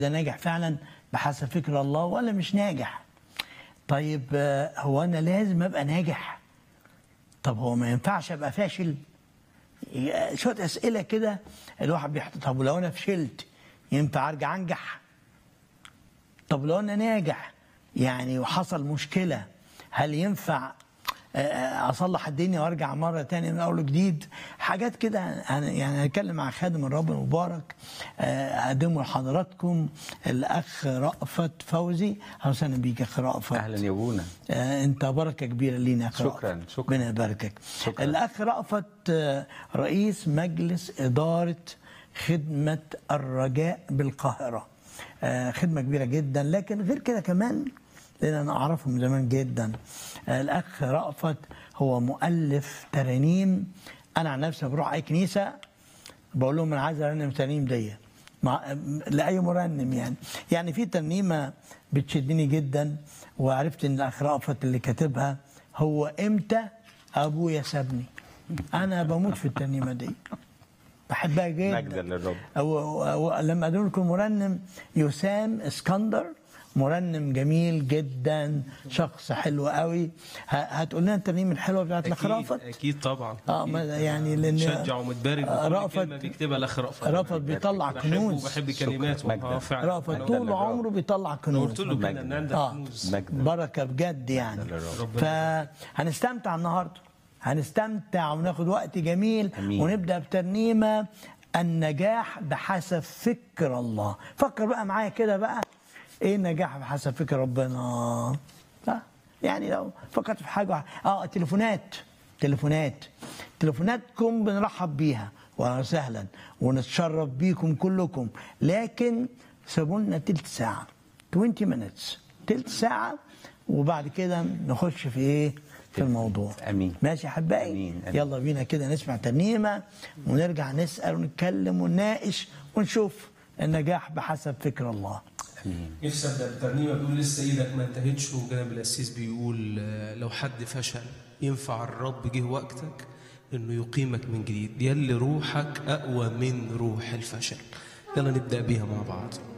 ده ناجح فعلا بحسب فكر الله ولا مش ناجح طيب آه، هو انا لازم ابقى ناجح طب هو ما ينفعش ابقى فاشل ي- شويه اسئله كده الواحد بيحط طب ولو انا فشلت ينفع ارجع انجح طب لو انا ناجح يعني وحصل مشكله هل ينفع آه، آه، اصلح الدنيا وارجع مره تانية من اول وجديد حاجات كده أنا- يعني هنتكلم مع خادم الرب المبارك آه، اقدمه لحضراتكم الاخ رأفت فوزي اهلا وسهلا بيك يا اخ رأفت اهلا يا ابونا آه، انت بركه كبيره لينا يا اخ شكراً، رأفت. شكراً. ربنا يباركك شكراً. الاخ رأفت آه، رئيس مجلس اداره خدمه الرجاء بالقاهره آه، خدمه كبيره جدا لكن غير كده كمان لان انا اعرفه من زمان جدا آه، الاخ رأفت هو مؤلف ترانيم انا عن نفسي بروح اي كنيسه بقول لهم انا عايز ارنم الترنيم دي مع لاي مرنم يعني يعني في ترنيمه بتشدني جدا وعرفت ان الاخ رأفت اللي كاتبها هو امتى ابويا سابني انا بموت في الترنيمه دي بحبها جدا مجدا للرب. و- و- لما ادعو لكم مرنم يسام اسكندر مرنم جميل جدا شخص حلو قوي ه- هتقول لنا الترنيم الحلوه بتاعت الاخ اكيد رأفت اكيد طبعا اه ما يعني لان مشجع ومتبارك آه، بكل رأفت كلمه بيكتبها الاخ رأفت رأفت بيطلع بحبه كنوز وبحب كلماته مجدا. اه فعلا رأفت مجدا طول للرب. عمره بيطلع قلت كنوز له كده مجدا. ان عندك اه كنوز مجدا. بركه بجد يعني للرب. فهنستمتع النهارده هنستمتع وناخد وقت جميل أمين. ونبدا بترنيمه النجاح بحسب فكر الله فكر بقى معايا كده بقى ايه النجاح بحسب فكر ربنا آه. يعني لو فكرت في حاجه اه تليفونات تليفونات تليفوناتكم بنرحب بيها واهلا وسهلا ونتشرف بيكم كلكم لكن سيبوا لنا تلت ساعه 20 minutes تلت ساعه وبعد كده نخش في ايه في الموضوع أمين. ماشي يا احبائي أمين. أمين. يلا بينا كده نسمع ترنيمه ونرجع نسال ونتكلم ونناقش ونشوف النجاح بحسب فكر الله امين نفسي ابدا بترنيمه بيقول لسه ايدك ما انتهتش وجناب القسيس بيقول آه، لو حد فشل ينفع الرب جه وقتك انه يقيمك من جديد يلي روحك اقوى من روح الفشل يلا نبدا بيها مع بعض